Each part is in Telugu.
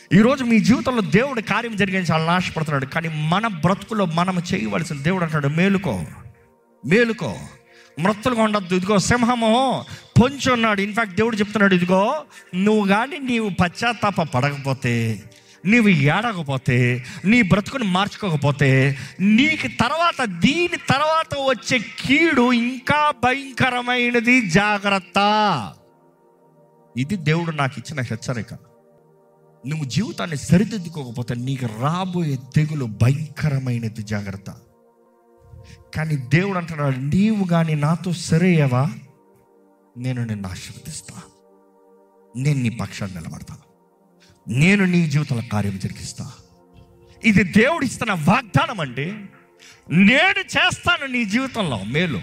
ఈరోజు మీ జీవితంలో దేవుడు కార్యం జరిగించాలని ఆశపడుతున్నాడు కానీ మన బ్రతుకులో మనం చేయవలసిన దేవుడు అంటాడు మేలుకో మేలుకో మృతులుగా ఉండద్దు ఇదిగో సింహము పొంచి ఉన్నాడు ఇన్ఫాక్ట్ దేవుడు చెప్తున్నాడు ఇదిగో నువ్వు కానీ నీవు పశ్చాత్తాప పడకపోతే నీవు ఏడకపోతే నీ బ్రతుకుని మార్చుకోకపోతే నీకు తర్వాత దీని తర్వాత వచ్చే కీడు ఇంకా భయంకరమైనది జాగ్రత్త ఇది దేవుడు నాకు ఇచ్చిన హెచ్చరిక నువ్వు జీవితాన్ని సరిదిద్దుకోకపోతే నీకు రాబోయే తెగులు భయంకరమైనది జాగ్రత్త కానీ దేవుడు అంటున్నాడు నీవు కానీ నాతో సరేయవా నేను నిన్ను ఆశీర్వదిస్తా నేను నీ పక్షాన్ని నిలబడతా నేను నీ జీవితంలో కార్యం జరిగిస్తా ఇది దేవుడు ఇస్తున్న వాగ్దానం అండి నేను చేస్తాను నీ జీవితంలో మేలు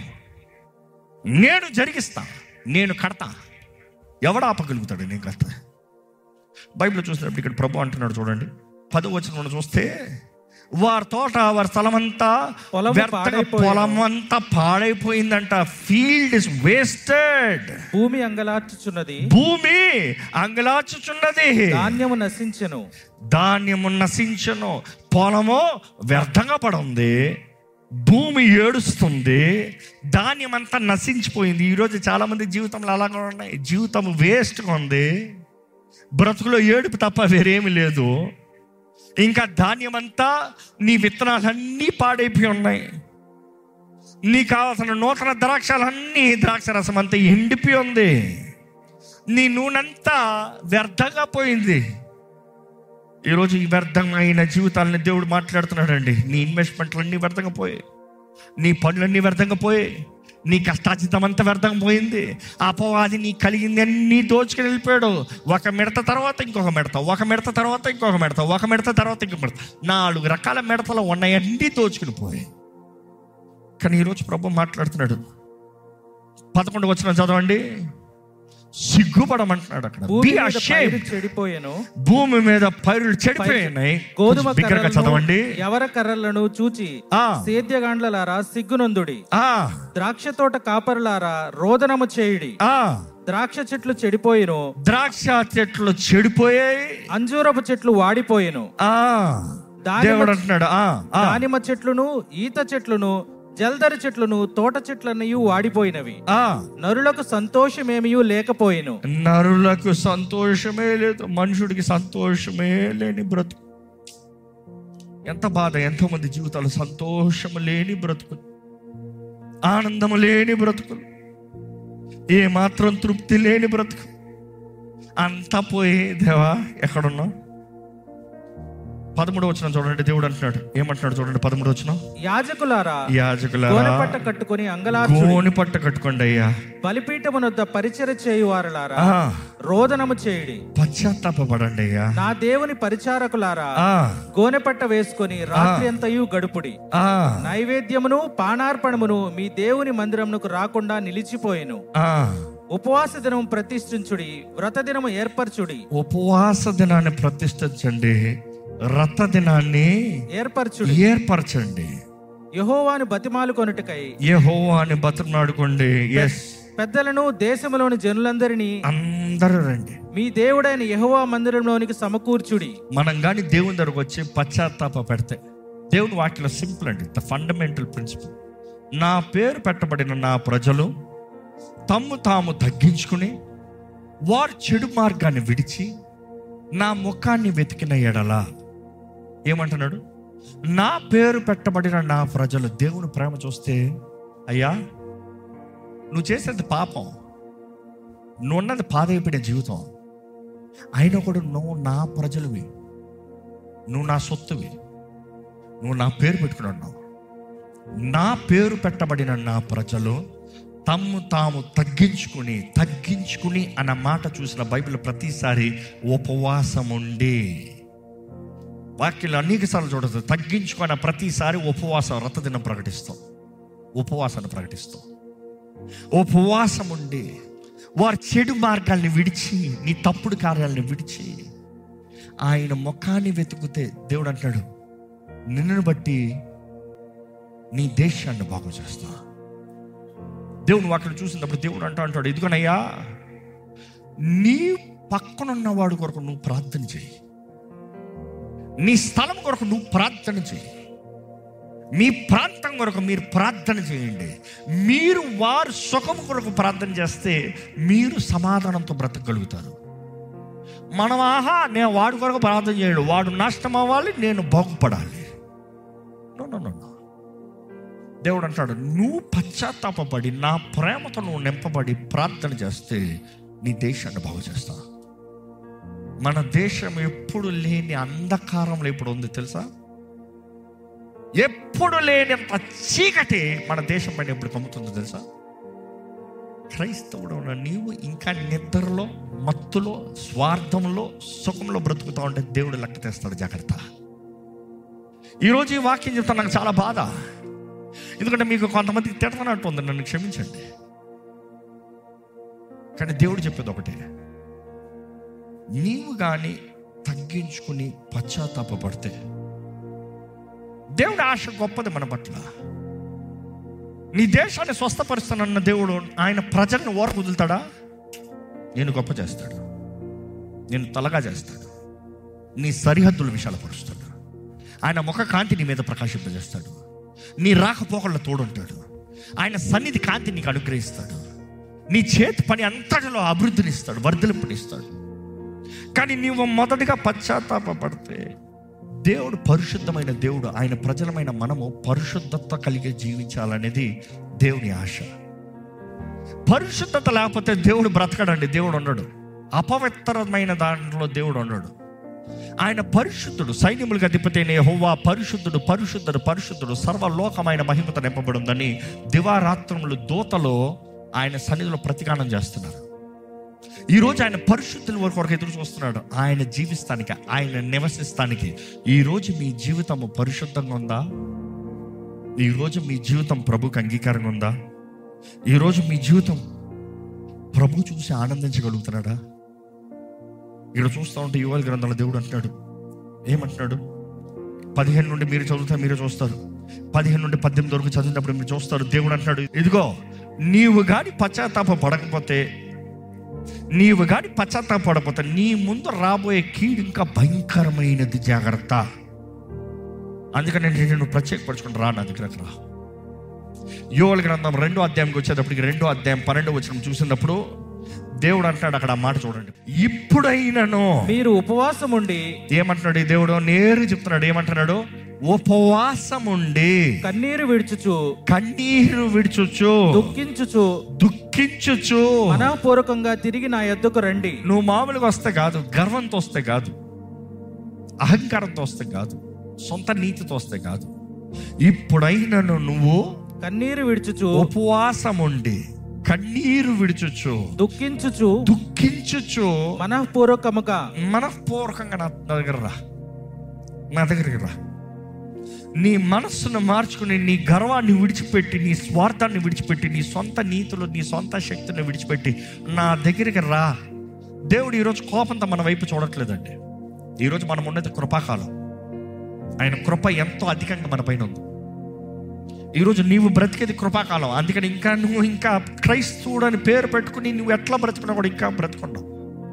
నేను జరిగిస్తా నేను కడతా ఎవడు ఆపగలుగుతాడు నేను కడతా బైబిల్ చూసినప్పుడు ఇక్కడ ప్రభు అంటున్నాడు చూడండి పదో వచ్చిన మనం చూస్తే వారి తోట వారి స్థలమంతా పొలము వ్యర్థంగా పాడైపోయేను. పొలమంతా పాడైపోయిందంట ఫీల్డ్ ఇస్ వేస్టెడ్ భూమి అంగలార్చుచున్నది భూమి అంగలాచుచున్నది ధాన్యము నశించెను ధాన్యము నశించను పొలము వ్యర్థంగా పడుంది భూమి ఏడుస్తుంది ధాన్యం అంతా నశించిపోయింది ఈరోజు చాలా మంది జీవితంలో అలాగే ఉన్నాయి జీవితం వేస్ట్గా ఉంది బ్రతుకులో ఏడుపు తప్ప వేరేమి లేదు ఇంకా ధాన్యం అంతా నీ విత్తనాలన్నీ పాడైపోయి ఉన్నాయి నీకు కావాల్సిన నూతన ద్రాక్షలన్నీ ద్రాక్ష రసం అంతా ఎండిపోయి ఉంది నీ నూనెంతా వ్యర్థంగా పోయింది ఈరోజు ఈ వ్యర్థమైన జీవితాలని దేవుడు మాట్లాడుతున్నాడండి నీ ఇన్వెస్ట్మెంట్లు అన్నీ వ్యర్థంగా పోయాయి నీ పనులన్నీ వ్యర్థంగా పోయాయి నీ కష్టాచితం అంతా వ్యర్థంగా పోయింది అపవాది నీ కలిగింది అన్నీ దోచుకుని వెళ్ళిపోయాడు ఒక మిడత తర్వాత ఇంకొక మిడత ఒక మిడత తర్వాత ఇంకొక మిడత ఒక మిడత తర్వాత ఇంకొక మిడత నాలుగు రకాల మిడతలు ఉన్నాయన్నీ దోచుకుని పోయాయి కానీ ఈరోజు ప్రభు మాట్లాడుతున్నాడు పదకొండు వచ్చిన చదవండి సిగ్గుపడమంటున్నాడు అక్కడ భూమి Be మీద పైరు ashamed. చెడిపోయెను భూమి మీద పైరులు చెడిపోయినాయి గోధుమ కొంచెం బిగ్గరగా కర్రలను చదవండి ఎవర కర్రలను చూచి ఆ. సేద్యగాండ్లలారా సిగ్గునందుడి ఆ ద్రాక్ష తోట కాపరులారా రోదనము చేయుడి ఆ ద్రాక్ష చెట్లు చెడిపోయిను ద్రాక్ష చెట్లు చెడిపోయాయి అంజూరపు చెట్లు వాడిపోయెను ఆ దానిమ్మ- దేవుడు అంటున్నాడు ఆ ఆ. దానిమ్మ చెట్లును ఈత చెట్లును జల్దరి చెట్లును తోట చెట్లన్నయు వాడిపోయినవి ఆ నరులకు సంతోషమేమియూ లేకపోయెను నరులకు సంతోషమే లేదు మనుషుడికి సంతోషమే లేని బ్రతుకు ఎంత బాధ ఎంతో మంది జీవితాలు సంతోషము లేని బ్రతుకులు ఆనందము లేని బ్రతుకులు ఏ మాత్రం తృప్తి లేని బ్రతుకు అంతా పోయి దేవా ఎక్కడున్నావు పదమూడు వచ్చిన చూడండి దేవుడు అంటున్నాడు ఏమంటున్నాడు చూడండి పదమూడు వచ్చిన యాజకులారా యాజకులారా గోనెపట్ట కట్టుకుని అంగలార్చు గోని పట్ట కట్టుకోండి అయ్యా బలిపీఠమునొద్ద పరిచర చేయువారులారా ఆ, రోదనము చేయుడి పశ్చాత్తాపపడండి అయ్యా నా దేవుని పరిచారకులారా ఆ, గోనెపట్ట వేసుకుని రాత్రి అంతయు గడుపుడి ఆ, నైవేద్యమును పానార్పణమును మీ దేవుని మందిరమునకు రాకుండా నిలిచిపోయెను ఆ. ఉపవాస దినము ప్రతిష్ఠించుడి వ్రత దినము ఏర్పరచుడి ఉపవాస దినాన్ని ప్రతిష్ఠించండి రథ దినాన్ని ఏర్పరచుడి ఏర్పరచండి యహోవాను బతిమాలు కొనుటకై యెహోవాని బతిమలాడుకోండి ఎస్ పెద్దలను దేశములోని జనులందరినీ అందరూ రండి మీ దేవుడైన యెహోవా మందిరంలోనికి సమకూర్చుడి మనం కానీ దేవుని దగ్గరకు వచ్చి పశ్చాత్తాప పెడితే దేవుని వాక్యలో సింపుల్ అండి ద ఫండమెంటల్ ప్రిన్సిపల్ నా పేరు పెట్టబడిన నా ప్రజలు తమ్ము తాము తగ్గించుకుని వారు చెడు మార్గాన్ని విడిచి నా ముఖాన్ని వెతికిన ఎడల ఏమంటున్నాడు నా పేరు పెట్టబడిన నా ప్రజలు దేవుని ప్రేమ చూస్తే అయ్యా నువ్వు చేసేది పాపం నువ్వు ఉన్నది పాదైపోయిన జీవితం అయినా కూడా నువ్వు నా ప్రజలువి నువ్వు నా సొత్తువి నువ్వు నా పేరు పెట్టుకున్నావు నా పేరు పెట్టబడిన నా ప్రజలు తమ్ము తాము తగ్గించుకుని తగ్గించుకుని అన్న మాట చూసిన బైబిల్ ప్రతిసారి ఉపవాసం ఉండి వాక్యంలో అనేక సార్లు చూడదు తగ్గించుకున్న ప్రతిసారి ఉపవాసం రథదినం ప్రకటిస్తాం ఉపవాసాన్ని ప్రకటిస్తాం ఉపవాసం ఉండి వారి చెడు మార్గాల్ని విడిచి నీ తప్పుడు కార్యాలను విడిచి ఆయన ముఖాన్ని వెతుకుతే దేవుడు అంటాడు నిన్ను బట్టి నీ దేశాన్ని బాగు చేస్తా దేవుడు వాటిని చూసినప్పుడు దేవుడు అంటా అంటాడు ఇదిగోనయ్యా నీ పక్కనున్న వాడి కొరకు నువ్వు ప్రార్థన చేయి నీ స్థలం కొరకు నువ్వు ప్రార్థన చేయి మీ ప్రాంతం కొరకు మీరు ప్రార్థన చేయండి మీరు వారు సుఖం కొరకు ప్రార్థన చేస్తే మీరు సమాధానంతో బ్రతకగలుగుతారు మనం ఆహా నేను వాడి కొరకు ప్రార్థన చేయడు వాడు నష్టం అవ్వాలి నేను బాగుపడాలి నో నో నో నో. దేవుడు అంటాడు నువ్వు పశ్చాత్తాపడి నా ప్రేమతో నువ్వు నింపబడి ప్రార్థన చేస్తే నీ దేశాన్ని బాగు చేస్తా మన దేశం ఎప్పుడు లేని అంధకారంలో ఇప్పుడు ఉంది తెలుసా ఎప్పుడు లేనంత చీకటి మన దేశం పైన ఎప్పుడు కమ్ముతుందో తెలుసా క్రైస్తవుడు ఉన్న నీవు ఇంకా నిద్రలో మత్తులో స్వార్థంలో సుఖంలో బ్రతుకుతా ఉంటే దేవుడు లెక్క తెస్తాడు జాగ్రత్త ఈరోజు ఈ వాక్యం చెప్తాను నాకు చాలా బాధ ఎందుకంటే మీకు కొంతమందికి తిడతనట్టు ఉంది నన్ను క్షమించండి కానీ దేవుడు చెప్పేది ఒకటే నీవు కానీ తగ్గించుకుని పశ్చాత్తాపడితే దేవుడి ఆశ గొప్పది మన పట్ల నీ దేశాన్ని స్వస్థపరుస్తానన్న దేవుడు ఆయన ప్రజలను ఓర వదులుతాడా నేను గొప్ప చేస్తాడు నేను తలగా చేస్తాడు నీ సరిహద్దుల విశాలపరుస్తాడు ఆయన ముఖ కాంతి నీ మీద ప్రకాశింపజేస్తాడు నీ రాకపోకల్లో తోడుంటాడు ఆయన సన్నిధి కాంతి నీకు అనుగ్రహిస్తాడు నీ చేతి పని అంతటిలో అభివృద్ధినిస్తాడు వర్ధలింపునిస్తాడు కానీ నీవు మొదటిగా పశ్చాత్తాపడితే దేవుడు పరిశుద్ధమైన దేవుడు ఆయన ప్రజలమైన మనము పరిశుద్ధత కలిగి జీవించాలనేది దేవుని ఆశ పరిశుద్ధత లేకపోతే దేవుడు బ్రతకడండి దేవుడు ఉండడు అపవిత్రమైన దాంట్లో దేవుడు ఉండడు ఆయన పరిశుద్ధుడు సైన్యములకు అధిపతి హోవా పరిశుద్ధుడు పరిశుద్ధుడు పరిశుద్ధుడు సర్వలోకమైన మహిమత నింపబడి ఉందని దివారాత్రములు దూతలో ఆయన సన్నిధిలో ప్రతిగానం చేస్తున్నారు ఈరోజు ఆయన పరిశుద్ధుల వరకు వరకు ఎదురు చూస్తున్నాడు ఆయన జీవిస్తానికి ఆయన నివసిస్తానికి ఈరోజు మీ జీవితం పరిశుద్ధంగా ఉందా ఈరోజు మీ జీవితం ప్రభుకి అంగీకారంగా ఉందా ఈరోజు మీ జీవితం ప్రభు చూసి ఆనందించగలుగుతున్నాడా ఇక్కడ చూస్తూ ఉంటే యువల గ్రంథంలో దేవుడు అంటున్నాడు ఏమంటున్నాడు పదిహేను నుండి మీరు చదువుతా మీరు చూస్తారు పదిహేను నుండి పద్దెనిమిది వరకు చదివినప్పుడు మీరు చూస్తారు దేవుడు అంటున్నాడు ఇదిగో నీవు కానీ పశ్చాత్తాప పడకపోతే నీవు కానీ పశ్చాత్తాపడకపోతే నీ ముందు రాబోయే కీడు ఇంకా భయంకరమైనది జాగ్రత్త అందుకని నేను నేను ప్రత్యేకపరచుకుని రా నా దగ్గరకు రా యోగల గ్రంథం రెండో అధ్యాయంకి వచ్చేటప్పటికి రెండో అధ్యాయం పన్నెండో వచ్చిన చూసినప్పుడు దేవుడు అంటాడు అక్కడ ఆ మాట చూడండి ఇప్పుడైనను మీరు ఉపవాసం ఉండి ఏమంటున్నాడు ఈ దేవుడు నేరు చెప్తున్నాడు ఏమంటున్నాడు ఉపవాసం ఉండి కన్నీరు విడుచుచు కన్నీరు విడుచుచు దుఃఖించుచు దుఃఖించుచు మనఃపూర్వకంగా తిరిగి నా ఎద్దుకు రండి నువ్వు మామూలుగా వస్తే కాదు గర్వంతో వస్తే కాదు అహంకారంతో వస్తే కాదు సొంత నీతితో వస్తే కాదు ఇప్పుడైనను నువ్వు కన్నీరు విడుచుచు ఉపవాసం ఉండి కన్నీరు విడుచుచు దుఃఖించుచు దుఃఖించుచు మనఃపూర్వకముగా మనఃపూర్వకంగా నా నా దగ్గర రా నా దగ్గరికి రా నీ మనస్సును మార్చుకుని నీ గర్వాన్ని విడిచిపెట్టి నీ స్వార్థాన్ని విడిచిపెట్టి నీ సొంత నీతులు నీ సొంత శక్తిని విడిచిపెట్టి నా దగ్గరికి రా దేవుడు ఈరోజు కోపంతో మన వైపు చూడట్లేదండి ఈరోజు మనం ఉన్నది కృపాకాలం ఆయన కృప ఎంతో అధికంగా మన పైన ఉంది ఈరోజు నీవు బ్రతికేది కృపాకాలం అందుకని ఇంకా నువ్వు ఇంకా క్రైస్తవుడు అని పేరు పెట్టుకుని నువ్వు ఎట్లా బ్రతుకున్నా కూడా ఇంకా బ్రతుకున్నావు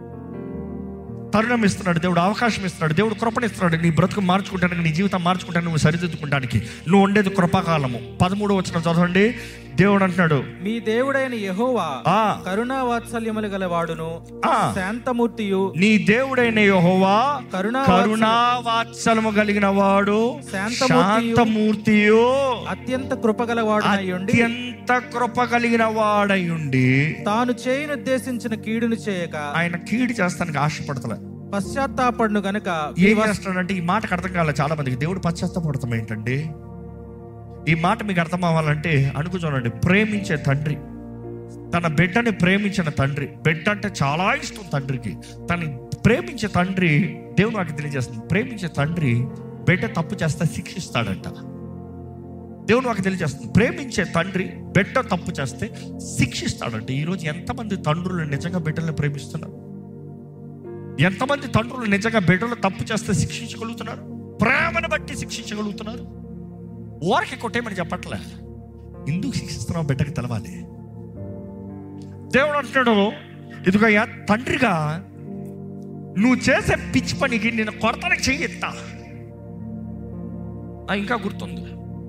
తరుణం ఇస్తున్నాడు దేవుడు అవకాశం ఇస్తున్నాడు దేవుడు కృపణిస్తున్నాడు నీ బ్రతుకు మార్చుకుంటానికి నీ జీవితం మార్చుకుంటానికి నువ్వు సరిదిద్దుకుంటానికి నువ్వు ఉండేది కృపాకాలము పదమూడు వచ్చిన చదవండి దేవుడు అంటున్నాడు మీ దేవుడైన యెహోవా ఆ కరుణా వాత్సల్యములు గలవాడును ఆ. శాంతమూర్తియు నీ దేవుడైన యెహోవా కరుణా కరుణా వాత్సలము కలిగిన వాడు శాంతమూర్తియు, శాంతమూర్తియు అత్యంత కృపగలవాడు అయ్యుండి అత్యంత కృప కలిగిన వాడయుండి తాను చేయునుద్దేశించిన కీడును చేయక ఆయన కీడు చేస్తానికి ఆశపడతలే పశ్చాత్తాపడును గనుక ఏం చేస్తున్నాడంటే ఈ మాటకు అర్థం కాలే చాలా మందికి దేవుడు పశ్చాత్తపడతాం ఏంటండి ఈ మాట మీకు అర్థం అవ్వాలంటే అనుకు చూడండి ప్రేమించే తండ్రి తన బిడ్డని ప్రేమించిన తండ్రి బిడ్డ అంటే చాలా ఇష్టం తండ్రికి తన ప్రేమించే తండ్రి దేవుడు నాకు తెలియజేస్తుంది ప్రేమించే తండ్రి బిడ్డ తప్పు చేస్తే శిక్షిస్తాడంట దేవుడు నాకు తెలియజేస్తుంది ప్రేమించే తండ్రి బిడ్డ తప్పు చేస్తే శిక్షిస్తాడంట ఈరోజు ఎంతమంది తండ్రులు నిజంగా బిడ్డల్ని ప్రేమిస్తున్నారు ఎంతమంది తండ్రులు నిజంగా బిడ్డలు తప్పు చేస్తే శిక్షించగలుగుతున్నారు ప్రేమను బట్టి శిక్షించగలుగుతున్నారు ఊరకి కొట్టేమని చెప్పట్లే ఎందుకు శిక్షిస్తున్నావు బిడ్డకి తెలవాలి దేవుడు అంటున్నాడు ఇదిగో తండ్రిగా నువ్వు చేసే పిచ్చి పనికి నేను కొడతానికి చెయ్యి ఎత్తా నాకు ఇంకా గుర్తుంది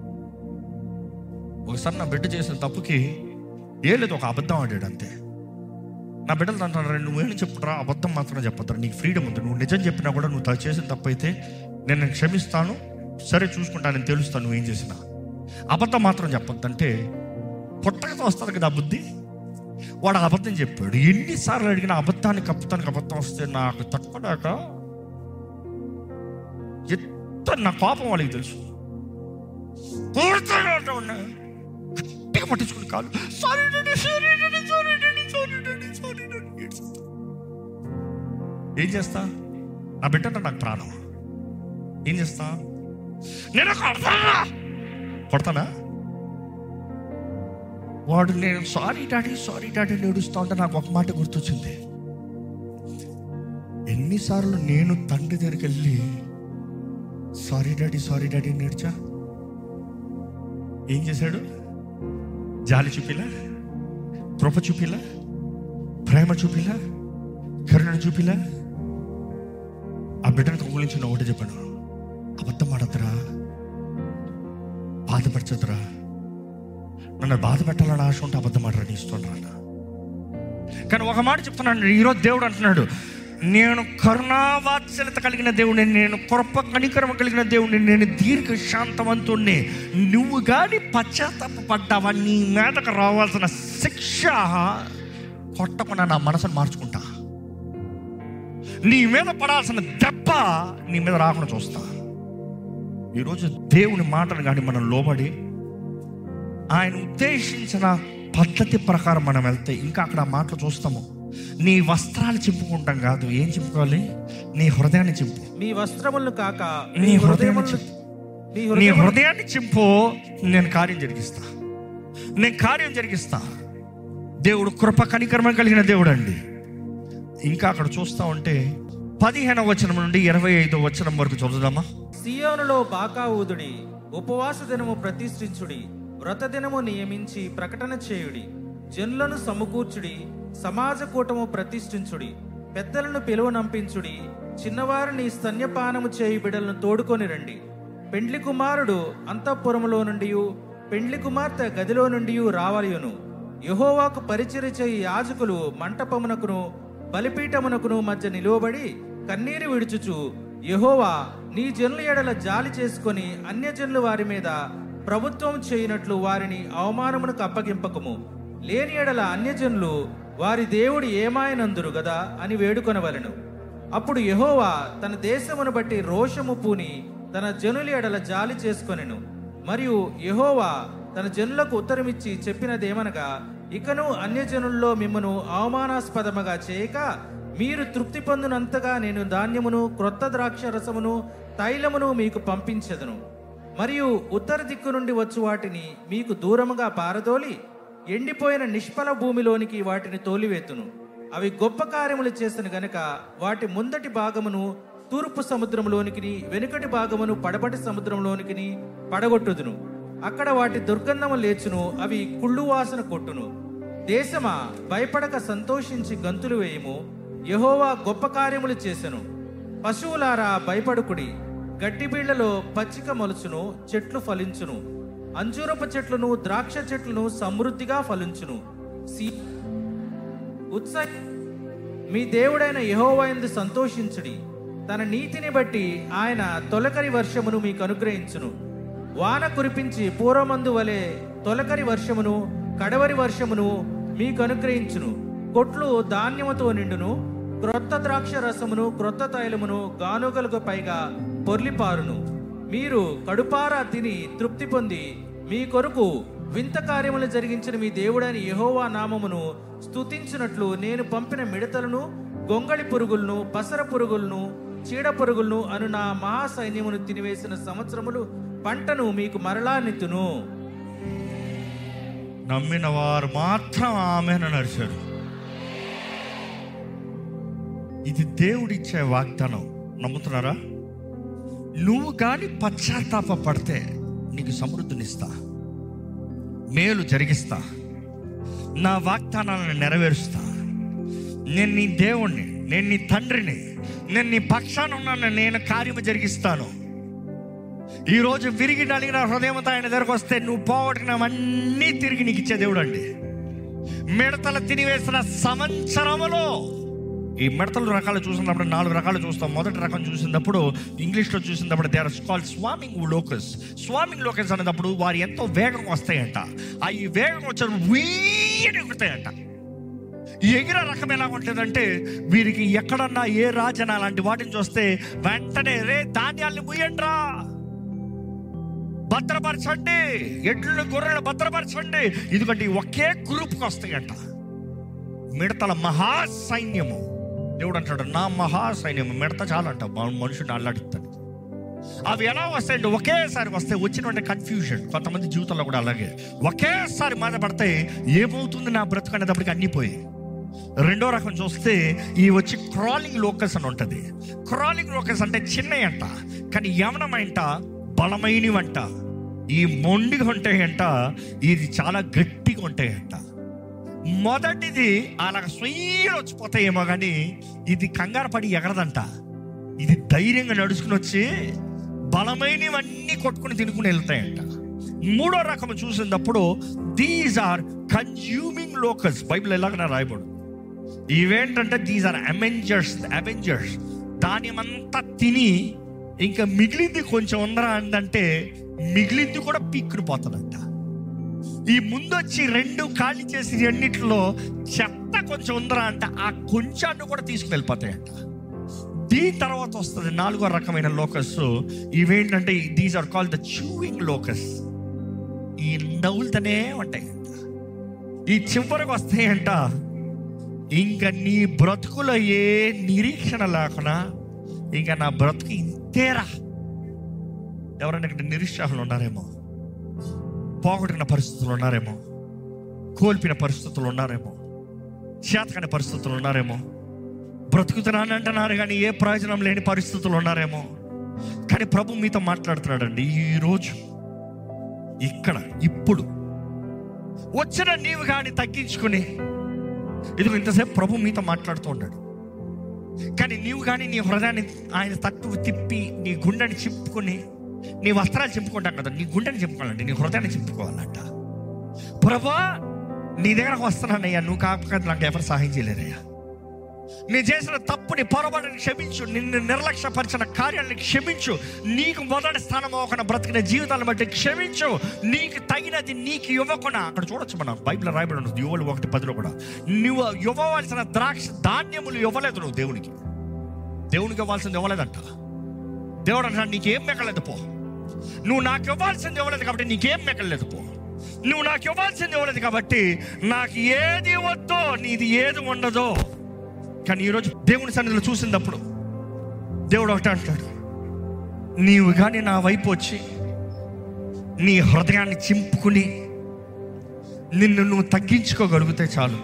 ఒకసారి నా బిడ్డ చేసిన తప్పుకి ఏ లేదు ఒక అబద్ధం ఆడాడు అంతే నా బిడ్డలు అంటున్నారు నువ్వేం చెప్పురా అబద్ధం మాత్రం చెప్పొద్దురా నీకు ఫ్రీడమ్ ఉంది నువ్వు నిజం చెప్పినా కూడా నువ్వు తా- చేసిన తప్పు అయితే నేను నేను క్షమిస్తాను సరే చూసుకుంటాను నేను తెలుస్తాను నువ్వేం చేసినా అబద్ధం మాత్రం చెప్పొద్దంటే పుట్టకతో వస్తుంది కదా ఆ బుద్ధి వాడు ఆ అబద్ధం చెప్పాడు ఎన్నిసార్లు అడిగిన అబద్ధానికి అబద్ధానికి అబద్ధం వస్తే నాకు తట్టుకోలేక ఎంత నా కోపం వాళ్ళకి తెలుసు కొడతాడు అంటూ ఉన్నా. గట్టిగా పట్టించుకుని కాదు sorry daddy sorry daddy sorry daddy sorry daddy sorry daddy ఏడ్చేస్తా. ఏం చేస్తా నా బిడ్డ అంటే నాకు ప్రాణం ఏం చేస్తా నేను కొడతానా కొడతానా వాడు నేను సారీ డాడీ సారీ డాడీ ఏడుస్తా ఉంటే నాకు ఒక మాట గుర్తొచ్చింది ఎన్నిసార్లు నేను తండ్రి దగ్గరికి వెళ్ళి సారీ డాడీ సారీ డాడీ నేర్చా ఏం చేశాడు జాలి చూపిలా కృప చూపిలా ప్రేమ చూపిలా కరుణ చూపిలా ఆ బిడ్డను కౌగులించిన ఒకటి చెప్పాను అబద్ధం ఆడద్దురా బాధపరచదురా నన్ను బాధ పెట్టాలని ఆశ ఉంటే అబద్ధం ఆడరా నీ ఇష్టం రా కానీ ఒక మాట చెప్తున్నాను ఈరోజు దేవుడు అంటున్నాడు నేను కరుణావాత్సల్యత కలిగిన దేవుడిని నేను కృప కనికరమ కలిగిన దేవుడిని నేను దీర్ఘ శాంతవంతుణ్ణి నువ్వు కానీ పశ్చాత్తాప పడ్డావా నీ మీదకు రావాల్సిన శిక్ష కొట్టకుండా నా మనసును మార్చుకుంటా నీ మీద పడాల్సిన దెబ్బ నీ మీద రాకుండా చూస్తా ఈరోజు దేవుని మాటను కానీ మనం లోబడి ఆయన ఉద్దేశించిన పద్ధతి ప్రకారం మనం వెళ్తే ఇంకా అక్కడ ఆ మాటలు చూస్తాము నీ వస్త్రాలు చింపుకుంటాం కాదు ఏం చింపుకోవాలి నీ హృదయాన్ని చింపు మీ వస్త్రములను కాక నీ హృదయాన్ని హృదయములను చింపు మీ నీ హృదయములను హృదయాన్ని చింపు నేను కార్యం జరిగిస్తా నేను కార్యం జరిగిస్తా దేవుడు కృప కనికరమ కలిగిన దేవుడు అండి ఇంకా అక్కడ చూస్తా ఉంటే పదిహేనవ వచనం నుండి ఇరవై ఐదో వచనం వరకు చదువుదామా సియోనులో బాకా ఊదుడి ఉపవాస దినము ప్రతిష్ఠించుడి వ్రత దినము నియమించి ప్రకటన చేయుడి జనులను సమకూర్చుడి సమాజ కూటము ప్రతిష్ఠించుడి పెద్దలను పిలువనంపించుడి చిన్నవారిని స్తన్యపానము చేయి బిడలను తోడుకొని రండి పెండ్లి కుమారుడు అంతఃపురములో నుండి పెండ్లి కుమార్తె గదిలో నుండి రావలయును యహోవాకు పరిచర్య చేయి యాజకులు మంటపమునకును బలిపీఠమునకును మధ్య నిలువబడి కన్నీరు విడుచుచు యహోవా నీ జనుల ఎడల జాలి చేసుకొని అన్యజనులు వారి మీద ప్రభుత్వం చేయనట్లు వారిని అవమానమునకు అప్పగింపకము లేని ఎడల అన్యజనులు వారి దేవుడు ఏమాయనందురు గదా అని వేడుకొనవలెను అప్పుడు యెహోవా తన దేశమును బట్టి రోషము పూని తన జనుల ఎడల జాలి చేసుకొనెను మరియు యెహోవా తన జనులకు ఉత్తరమిచ్చి చెప్పినదేమనగా ఇకను అన్యజనుల్లో మిమ్మను అవమానాస్పదముగా చేయక మీరు తృప్తి పొందినంతగా నేను ధాన్యమును క్రొత్త ద్రాక్ష రసమును తైలమును మీకు పంపించెదను మరియు ఉత్తర దిక్కు నుండి వచ్చు వాటిని మీకు దూరముగా పారదోలి ఎండిపోయిన నిష్ఫల భూమిలోనికి వాటిని తోలివేతును అవి గొప్ప కార్యములు చేసిన గనక వాటి ముందటి భాగమును తూర్పు సముద్రంలోనికి వెనుకటి భాగమును పడబటి సముద్రంలోనికి పడగొట్టుదును అక్కడ వాటి దుర్గంధము లేచును అవి కుళ్ళు వాసన కొట్టును దేశమా భయపడక సంతోషించి గంతులు వేయము యెహోవా గొప్ప కార్యములు చేసెను పశువులారా భయపడుకుడి గడ్డి బీళ్లలో పచ్చిక మొలుచును చెట్లు ఫలించును అంజూరపు చెట్లను ద్రాక్ష చెట్లను సమృద్ధిగా ఫలించును సీ- ఉత్సాహ మీ దేవుడైన యెహోవాయందు సంతోషించుడి తన నీతిని బట్టి ఆయన తొలకరి వర్షమును మీకు అనుగ్రహించును వాన కురిపించి పూర్వమందు వలె తొలకరి వర్షమును కడవరి వర్షమును మీకు అనుగ్రహించును కొట్లు ధాన్యముతో నిండును క్రొత్త ద్రాక్ష రసమును క్రొత్త తైలమును గానుగలకు పైగా పొర్లిపారును మీరు కడుపారా తిని తృప్తి పొంది మీ కొరకు వింత కార్యములు జరిగించిన మీ దేవుడైన యెహోవా నామమును స్తుతించినట్లు నేను పంపిన మిడతలను గొంగళి పురుగులను పసర పురుగులను చీడ పురుగులను అను నా మహాసైన్యమును తినివేసిన సంవత్సరములు పంటను మీకు మరలా నెత్తును నమ్మిన వారు మాత్రం ఆమెను నడిచారు ఇది దేవుడిచ్చే వాగ్దానం నమ్ముతున్నారా నువ్వు కానీ పశ్చాత్తాప పడితే నీకు సమృద్ధినిస్తా మేలు జరిగిస్తా నా వాగ్దానాలను నెరవేరుస్తా నేను నీ దేవుణ్ణి నేను నీ తండ్రిని నేను నీ పక్షాన ఉన్నాను నేను కార్యము జరిగిస్తాను ఈరోజు విరిగి నలిగిన హృదయంతో ఆయన దగ్గరకు వస్తే నువ్వు పోగొట్టుకున్నవన్నీ తిరిగి నీకు ఇచ్చే దేవుడు అండి మిడతలు తినివేసిన సంవత్సరములో ఈ మిడతలు రకాలు చూసినప్పుడు నాలుగు రకాలు చూస్తాం మొదటి రకం చూసినప్పుడు ఇంగ్లీష్లో చూసినప్పుడు they are call swarming locust swarming locust అనేటప్పుడు వారు ఎంతో వేగం వస్తాయంట ఆ ఈ వేగం వచ్చినప్పుడు వీడి ఎగురుతాయంట ఈ ఎగిరే రకం ఎలా ఉంటుందంటే వీరికి ఎక్కడన్నా ఏ రాజన అలాంటి వాటిని చూస్తే వెంటనే రే ధాన్యాల్ని ముయ్యండ్రా భద్రపరచండి ఎడ్లను గొర్రెలు భద్రపరచండి ఎందుకంటే ఈ ఒకే గ్రూప్కి వస్తాయంట మిడతల మహాసైన్యము దేవుడు అంటాడు నా మహాసైన్యము మిడత చాలంట మా- మనుషుడిని అల్లాడుతాడు అవి ఎలా వస్తాయంటే ఒకేసారి వస్తే వచ్చిన కన్ఫ్యూజన్ కొంతమంది జీవితంలో కూడా అలాగే ఒకేసారి మీద పడితే ఏమవుతుంది నా బ్రతుకు అనేటప్పటికి అన్నీ పోయి రెండో రకం చూస్తే ఈ వచ్చి క్రాలింగ్ లోకస్ అని ఉంటుంది క్రాలింగ్ లోకస్ అంటే చిన్నవి అంట కానీ యవనమంట బలమైనవంట ఈ మొండిగా ఉంటాయంట ఇది చాలా గట్టిగా ఉంటాయంట మొదటిది అలా స్వీలు వచ్చిపోతాయేమో కానీ ఇది కంగారు పడి ఎగరదంట ఇది ధైర్యంగా నడుచుకుని వచ్చి బలమైనవన్నీ కొట్టుకుని తినుకుని వెళ్తాయంట మూడో రకం చూసినప్పుడు these are consuming locust Bible ఎలాగైనా రాయబడు ఇవేంటంటే దీస్ ఆర్ అవెంజర్స్ అవెంజర్స్ దానిమంతా తిని ఇంకా మిగిలింది కొంచెం ఉందరా అందంటే మిగిలింది కూడా పీక్కుని పోతుందంట ఈ ముందొచ్చి రెండు ఖాళీ చేసి అన్నిటిలో చెత్త కొంచెం ఉందరా అంటే ఆ కొంచాన్ని కూడా తీసుకువెళ్ళిపోతాయంట దీని తర్వాత వస్తుంది నాలుగో రకమైన లోకస్ ఇవేంటంటే these are call the chewing locust ఈ నవ్వులుతూనే ఉంటాయంట ఈ చివరికి వస్తాయంట ఇంకా నీ బ్రతుకులో ఏ నిరీక్షణ లేకుండా ఇంకా నా బ్రతుకు ఇంతేరా ఎవరైనా ఇక్కడ నిరుత్సాహంలో ఉన్నారేమో పోగొట్టిన పరిస్థితులు ఉన్నారేమో కోల్పోయిన పరిస్థితులు ఉన్నారేమో చేతకాని పరిస్థితులు ఉన్నారేమో బ్రతుకుతున్నాను అంటున్నారు కానీ ఏ ప్రయోజనం లేని పరిస్థితులు ఉన్నారేమో కానీ ప్రభు మీతో మాట్లాడుతున్నాడండి ఈరోజు ఇక్కడ ఇప్పుడు వచ్చిన నీవు కానీ తగ్గించుకుని ఇదిగో ఇంతసేపు ప్రభు మీతో మాట్లాడుతూ ఉన్నాడు కానీ నీవు కానీ నీ హృదయాన్ని ఆయన తట్టు తిప్పి నీ గుండెని చింపుకొని నీ వస్త్రాలు చింపుకుంటాం కదా నీ గుండెని చింపుకోవాలండి నీ హృదయాన్ని చింపుకోవాలంట ప్రభా నీ దగ్గరకు వస్తున్నానయ్యా నువ్వు కాకపోతే నాకు ఎవరు సహాయం చేయలేరయ్యా నేను చేసిన తప్పుని పొరపాటుని క్షమించు నిన్ను నిర్లక్ష్యపరిచిన కార్యాలను క్షమించు నీకు మొదటి స్థానం అవ్వకుండా బ్రతికిన జీవితాలను బట్టి క్షమించు నీకు తగినది నీకు ఇవ్వకుండా అక్కడ చూడొచ్చు మనం బైబిల్ రాయబడి ఉంటుంది యువలు ఒకటి పదిలో కూడా నువ్వు ఇవ్వవలసిన ద్రాక్ష ధాన్యములు ఇవ్వలేదు నువ్వు దేవునికి దేవునికి ఇవ్వాల్సింది ఇవ్వలేదంట దేవుడు అంటాడు నీకేం మెక్కలేదు పో నువ్వు నాకు ఇవ్వాల్సింది ఇవ్వలేదు కాబట్టి నీకేం మెక్కలేదు పో నువ్వు నాకు ఇవ్వాల్సింది ఇవ్వలేదు కాబట్టి నాకు ఏది వద్దో నీది ఏది ఉండదో కానీ ఈరోజు దేవుని సన్నిధిలో చూసినప్పుడు దేవుడు ఒకటే అంటాడు నీవు కానీ నా వైపు వచ్చి నీ హృదయాన్ని చింపుకుని నిన్ను నువ్వు తగ్గించుకోగలిగితే చాలు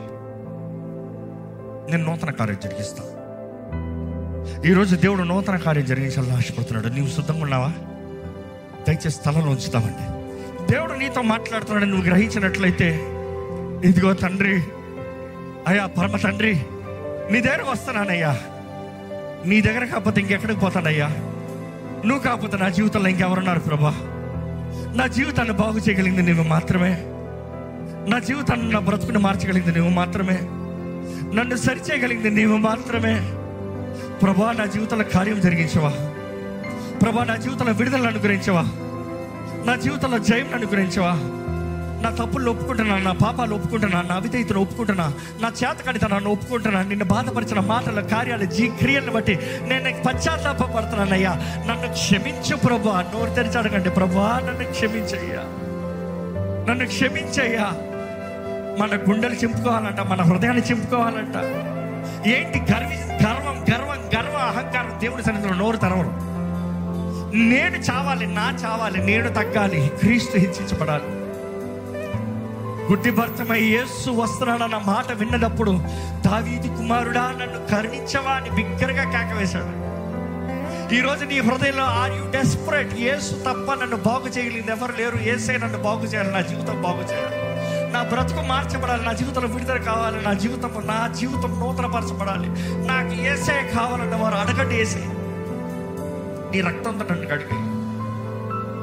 నేను నూతన కార్యం జరిగిస్తా ఈరోజు దేవుడు నూతన కార్యం జరిగించాలని ఆశపడుతున్నాడు నీవు సిద్ధంగా ఉన్నావా దయచేసి స్థలంలో ఉంచుతామండి దేవుడు నీతో మాట్లాడుతున్నాడు నువ్వు గ్రహించినట్లయితే ఇదిగో తండ్రి అయ్యా పరమ తండ్రి నీ దగ్గర వస్తున్నానయ్యా నీ దగ్గర కాకపోతే ఇంకెక్కడికి పోతానయ్యా నువ్వు కాకపోతే నా జీవితంలో ఇంకెవరున్నారు ప్రభా నా జీవితాన్ని బాగు చేయగలిగింది నువ్వు మాత్రమే నా జీవితాన్ని నా బ్రతుకుని మార్చగలిగింది నువ్వు మాత్రమే నన్ను సరిచేయగలిగింది నీవు మాత్రమే ప్రభా నా జీవితంలో కార్యం జరిగించవా ప్రభా నా జీవితంలో విడుదల అనుగ్రహించవా నా జీవితంలో జయం అనుగ్రహించవా నా తప్పులు ఒప్పుకుంటున్నా నా పాపాలు ఒప్పుకుంటున్నా నా అవిధేయతను ఒప్పుకుంటున్నా నా చేతకడితనాన్ని ఒప్పుకుంటున్నా నిన్ను బాధపరిచిన మాటల కార్యాలు జీ క్రియలను బట్టి నేను పశ్చాత్తాపడుతున్నానయ్యా నన్ను క్షమించు ప్రభా నోరు తెరిచి అడగండి ప్రభా నన్ను క్షమించయ్యా నన్ను క్షమించయ్యా మన గుండెలు చింపుకోవాలంట మన హృదయాన్ని చింపుకోవాలంట ఏంటి గర్వి గర్వం గర్వం గర్వ అహంకారం దేవుడి సన్నిధిలో నోరు తెరవరు నేను చావాలి నా చావాలి నేను తగ్గాలి క్రీస్తు హెచ్చించబడాలి గుడ్డిభర్తమై యేసు వస్తున్నాడన్న మాట విన్నదప్పుడు దావీది కుమారుడా నన్ను కరుణించవా అని బిగ్గరగా కేకవేశాడు ఈ రోజు నీ హృదయంలో ఆర్ యు డెస్పరేట్ యేసు తప్ప నన్ను బాగు చేయగలిగింది ఎవరు లేరు ఏసే నన్ను బాగు చేయాలి నా జీవితం బాగు చేయాలి నా బ్రతుకు మార్చబడాలి నా జీవితంలో విడుదల కావాలి నా జీవితం నా జీవితం నూతనపరచబడాలి నాకు ఏసే కావాలన్న వారు అడగండి ఏసే నీ రక్తంతో నన్ను కడిగి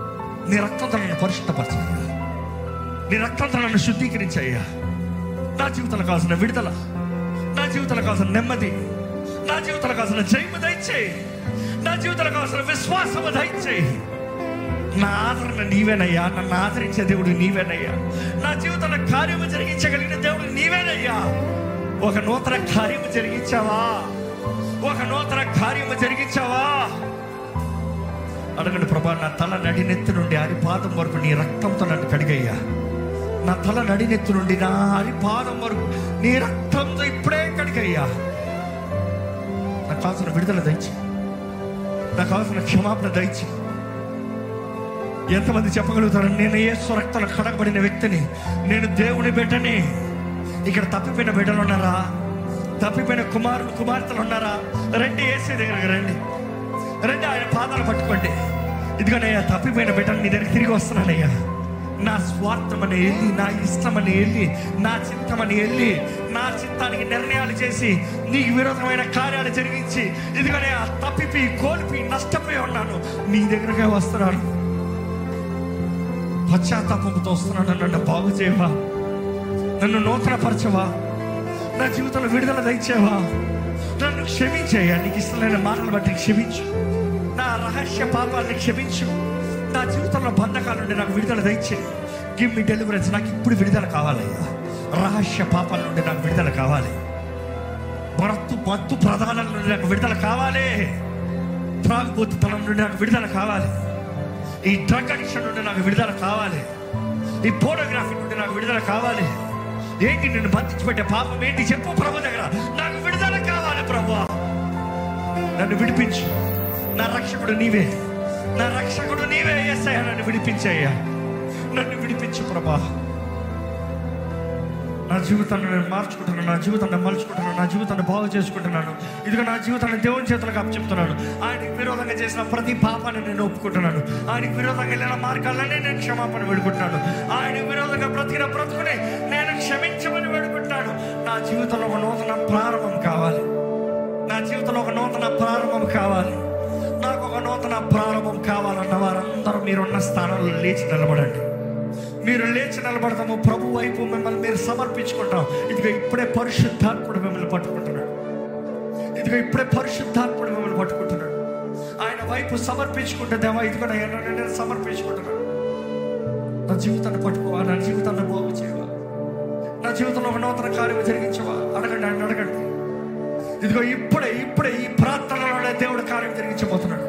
నీ రక్తంతో నన్ను పరిశుద్ధపరచయ్యా నీ రక్తంతో నన్ను శుద్ధీకరించయ్యా నా జీవితంలో కావాల్సిన విడుదల నా జీవితంలో కావాల్సిన నెమ్మది నా జీవితంలో కావాల్సిన జయము దయచేయి నా జీవితంలో కావాల్సిన విశ్వాసము దయచేయి నా ఆదరణ నీవేనయ్యా నన్ను ఆదరించే దేవుడు నీవేనయ్యా నా జీవితంలో కార్యము జరిగించగలిగిన దేవుడు నీవేనయ్యా ఒక నూతన కార్యము జరిగించావా ఒక నూతన కార్యము జరిగించావా అడగండి ప్రభా నా తల నడినెత్తి నుండి అరిపాదం వరకు నీ రక్తంతో నన్ను కడిగయ్యా నా తల నడినెత్తి నుండి నా అరిపాదం వరకు నీ రక్తంతో ఇప్పుడే కడిగయ్యా నాకు కావాల్సిన విడుదల దయచి నాకు కావాల్సిన క్షమాపణ దయచి ఎంతమంది చెప్పగలుగుతారు నేను ఏ రక్తంలో కడగబడిన వ్యక్తిని నేను దేవుని బిడ్డని ఇక్కడ తప్పిపోయిన బిడ్డలు ఉన్నారా తప్పిపోయిన కుమారులు కుమార్తెలు ఉన్నారా రండి ఏసీ దగ్గరకు రండి రండి ఆయన పాదాలు పట్టుకోండి ఇదిగోనయ్యా తప్పిపోయిన బిడ్డలు నీ దగ్గరికి తిరిగి వస్తున్నానయ్యా నా స్వార్థమని వెళ్ళి నా ఇష్టమని వెళ్ళి నా చిత్తమని వెళ్ళి నా చిత్తానికి నిర్ణయాలు చేసి నీకు విరోధమైన కార్యాలు జరిగించి ఇదిగోనే తప్పిపి కోల్పి నష్టపోయి ఉన్నాను నీ దగ్గరగా వస్తున్నాను పశ్చాత్తాపంతో వస్తున్నాను నన్ను బాగు చేయవా నన్ను నూతనపరచవా నా జీవితంలో విడుదల దయచేవా నన్ను క్షమించేయ్యా నీకు ఇష్టమైన మాటలు బట్టి క్షమించు నా రహస్య పాపాలని క్షమించు నా జీవితంలో బంధకాల నుండి నాకు విడుదల దయచే గివ్ మీ డెలివరెన్స్ నాకు ఇప్పుడు విడుదల కావాలయ్యా రహస్య పాపాల నుండి నాకు విడుదల కావాలి మరత్తు మత్తు ప్రధానాల నుండి నాకు విడుదల కావాలి త్రాగుబోతుతనం నుండి నాకు విడుదల కావాలి ఈ డ్రగ్ అడిక్షన్ నుండి నాకు విడుదల కావాలి ఈ ఫోటోగ్రఫీ నుండి నాకు విడుదల కావాలి ఏంటి నిన్ను బంధించి పెట్టే పాపం ఏంటి చెప్పు ప్రభు దగ్గర నాకు విడుదల కావాలి ప్రభు నన్ను విడిపించు నా రక్షకుడు నీవే నా రక్షకుడు నీవే ఎస్ఐ నన్ను విడిపించయ్యా నన్ను విడిపించు ప్రభా నా జీవితాన్ని నేను మార్చుకుంటున్నాను నా జీవితాన్ని మలుచుకుంటున్నాను నా జీవితాన్ని బాగు చేసుకుంటున్నాను ఇదిగో నా జీవితాన్ని దేవుని చేతులకు అప్పచెప్తున్నాను ఆయనకి విరోధంగా చేసిన ప్రతి పాపాన్ని నేను ఒప్పుకుంటున్నాను ఆయనకి విరోధంగా వెళ్ళిన మార్గాలనే నేను క్షమాపణ వేడుకుంటున్నాను ఆయన విరోధంగా బ్రతికిన బ్రతుకుని నేను క్షమించమని వేడుకుంటాను నా జీవితంలో ఒక నూతన ప్రారంభం కావాలి నా జీవితంలో ఒక నూతన ప్రారంభం కావాలి నాకు ఒక నూతన ప్రారంభం కావాలన్న వారందరూ మీరున్న స్థానంలో లేచి నిలబడండి మీరు లేచి నిలబడతాము ప్రభు వైపు మిమ్మల్ని మీరు సమర్పించుకుంటాం ఇదిగో ఇప్పుడే పరిశుద్ధాత్ముడు మిమ్మల్ని పట్టుకుంటున్నాడు ఇదిగో ఇప్పుడే పరిశుద్ధాత్ముడు మిమ్మల్ని పట్టుకుంటున్నాడు ఆయన వైపు సమర్పించుకుంటే దేవా ఇదిగో నా ఎన్నో నేను సమర్పించుకుంటున్నాను నా జీవితాన్ని పట్టుకోవా నా జీవితాన్ని బాగు చేయవా నా జీవితంలో ఒక నూతన కార్యం జరిగించవా అడగండి ఆయన అడగండి ఇదిగో ఇప్పుడే ఇప్పుడే ఈ ప్రార్థనలోనే దేవుడు కార్యం జరిగించబోతున్నాడు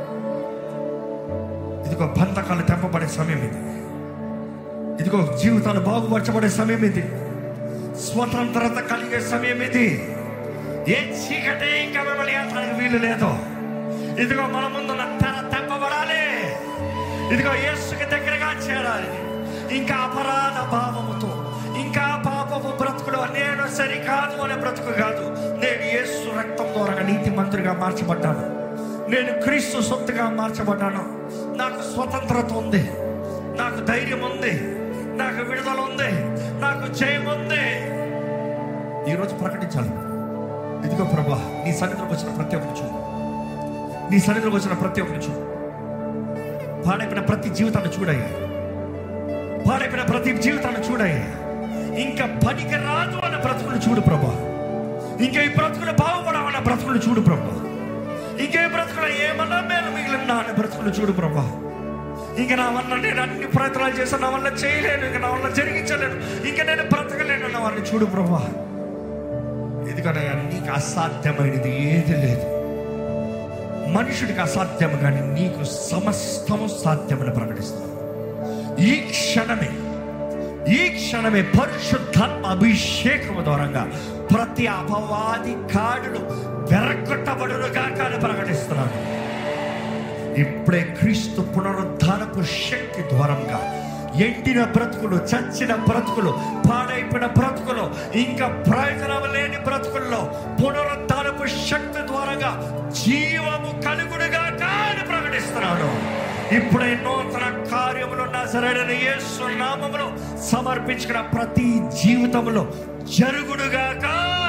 ఇదిగో బంధకాలు తెంపబడే సమయం ఇది ఇదిగో జీవితాలు బాగుపరచబడే సమయం ఇది స్వతంత్రత కలిగే సమయం ఇది ఏ చీకటి ఇంకా మిమ్మల్ని ఏటానికి వీలు లేదు ఇదిగో మన ముందున్న తెర తెంపబడాలి ఇదిగో యేసుకి దగ్గరగా చేరాలి ఇంకా అపరాధ భావముతో ఇంకా పాపము బ్రతుకుడు నేను సరికాదు అనే బ్రతుకు కాదు నేను యేసు రక్తం ద్వారా నీతి మంత్రిగా మార్చబడ్డాను నేను క్రీస్తు సొత్తుగా మార్చబడ్డాను నాకు స్వతంత్రత ఉంది నాకు ధైర్యం ఉంది నాకు విడుదల ఉంది నాకు జయం ఉంది ఈరోజు ప్రకటించాలి ఇదిగో ప్రభా నీ సన్నిధిలోకి వచ్చిన ప్రతి ఒక్కరు చూడు నీ సన్నిధిలోకి వచ్చిన ప్రతి ఒక్కరు చూడు పాడైపోయిన ప్రతి జీవితాన్ని చూడయ్యా పాడైపోయిన ప్రతి జీవితాన్ని చూడయ్యా ఇంకా పనికి రాదు అన్న బ్రతుకులు చూడు ప్రభా ఇంకా ఈ బ్రతుకులు బాగుపడమన్న బ్రతుకులు చూడు ప్రభా ఇంకా ఈ బ్రతుకులు ఏమన్నా మేలు మిగిలిన అనే బ్రతుకులు చూడు ప్రభా ఇంకా నా వల్ల నేను అన్ని ప్రయత్నాలు చేశాను నా వల్ల చేయలేను ఇంకా నా వల్ల జరిగించలేను ఇంకా నేను బ్రతకలేను అన్న వారిని చూడు ప్రభా ఎందుకనయ్యా నీకు అసాధ్యమైనది ఏది లేదు మనుషుడికి అసాధ్యం కానీ నీకు సమస్తము సాధ్యమని ప్రకటిస్తాను ఈ క్షణమే ఈ క్షణమే పరిశుద్ధాత్మ అభిషేకము ద్వారంగా ప్రతి అపవాది కాడులు వెరగొట్టబడునుగా కానీ ప్రకటిస్తున్నాను ఇప్పుడే క్రీస్తు పునరుద్ధానపు శక్తి ద్వారంగా ఎండిన బ్రతుకులు చచ్చిన బ్రతుకులు పాడైపోయిన బ్రతుకులు ఇంకా ప్రయోజనం లేని బ్రతుకుల్లో పునరుద్ధానపు శక్తి ద్వారంగా జీవము కలుగుడుగా కానీ ప్రకటిస్తున్నాడు ఇప్పుడే నూతన కార్యములు నా సరైన యేసు నామములో సమర్పించుకున్న ప్రతి జీవితంలో జరుగుడుగాక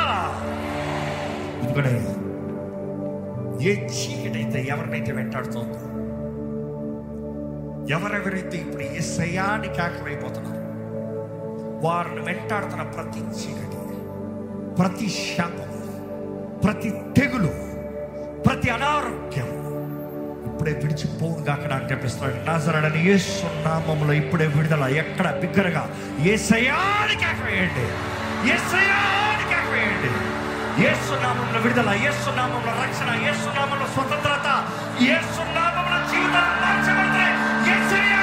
ఇదిగోనే ఏ చీకటైతే ఎవరినైతే వెంటాడుతోందో ఎవరెవరైతే ఇప్పుడు ఈ శయానికి ఆకరైపోతున్నారు వారిని వెంటాడుతున్న ప్రతి చీకటి ప్రతి శాపం ప్రతి తెగులు ప్రతి అనారోగ్యం ఇప్పుడే విడిచిపోను కాక అని చెప్పిస్తున్నాడు నాజరడని యేసు నామములో ఇప్పుడే విడుదల ఎక్కడ బిగ్గరగా ఏ సయానికి ఆకవేయండి ఏ సయానికి ఆకవేయండి యేసు నామంలో విడుదల యేసు నామంలో రక్షణ యేసు నామంలో స్వతంత్రత యేసు నామంలో జీవితాలు మార్చబడతాయి యేసయ్యా!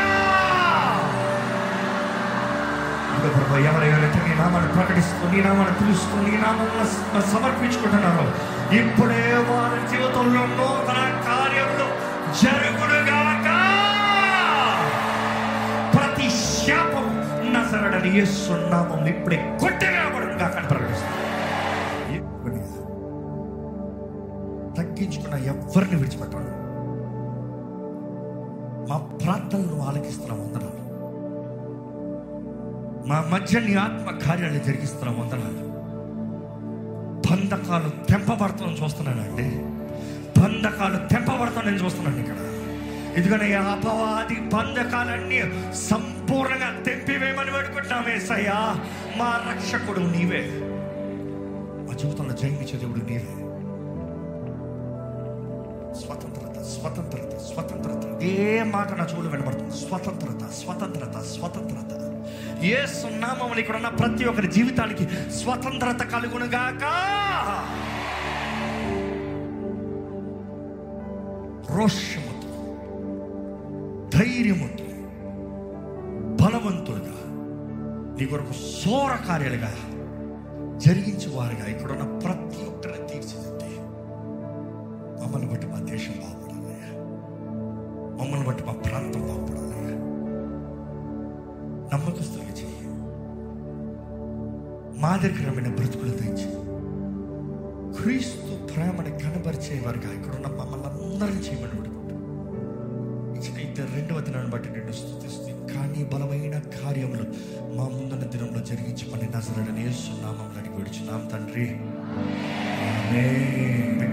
ఇదిగో ప్రభు ఎవరెవరైతే నీ నామాన్ని ప్రకటిస్తూ నీ నామాన్ని పిలుస్తూ నీ నామంలో స- సమర్పించుకుంటున్నారో ఇప్పుడే వారి జీవితంలో నూతన కార్యములు జరుగుడుగాక ప్రతి శాపం నజరడని యేసు నామం ఇప్పుడే కొట్టేయబడును గాక అని ప్రకటిస్తాను ఇప్పుడే తగ్గించుకున్న ఎవరిని విడిచిపెట్టాను మా ప్రార్థనలు ఆలకిస్తున్నాం వందనాలు మా మధ్య నీ ఆత్మ కార్యాలు జరిగిస్తున్నాం వందనాలు బంధకాలు తెంపబడతాం చూస్తున్నానండి బంధకాలు తెంపబడతాం నేను చూస్తున్నాను ఇక్కడ ఎందుకని అపవాది బంధకాలన్నీ సంపూర్ణంగా తెంపివేయమని వేడుకుంటున్నామే సయ్యా మా రక్షకుడు నీవే మా జీవితంలో జయించే దేవుడు నీవే స్వతంత్రత స్వతంత్రత స్వతంత్రత ఏ మాట నా చెవులు వినబడుతుంది స్వతంత్రత స్వతంత్రత స్వతంత్రత ఏ సున్నామములు ఇక్కడ ఉన్న ప్రతి ఒక్కరి జీవితానికి స్వతంత్రత కలుగునుగాక రోషముతో ధైర్యముతో బలవంతులుగా నీ కొరకు సోర కార్యాలుగా జరిగించే వారుగా ఇక్కడున్న ప్రతి ఒక్కరిని తీర్చిదిద్ది మమ్మల్ని బట్టి మా దేశం బాగుపడాలి మమ్మల్ని బట్టి మా ప్రాంతం బాగుపడాలి నమ్మకస్తులుగా చెయ్యి మాదిరికరమైన బ్రతుకులు తెచ్చి క్రీస్తు ప్రేమని కనబరిచే వారిగా ఇక్కడ ఉన్న మమ్మల్ని అందరం చేయమని విడుకుంటాం ఇచ్చిన ఇద్దరు రెండవ దినాన్ని బట్టి నేను స్థుతిస్తుంది కానీ బలమైన కార్యములు మా ముందున్న దినంలో జరిగించమని నజరడని నామం అడిగి విడుచున్నాం తండ్రి ఆమేన్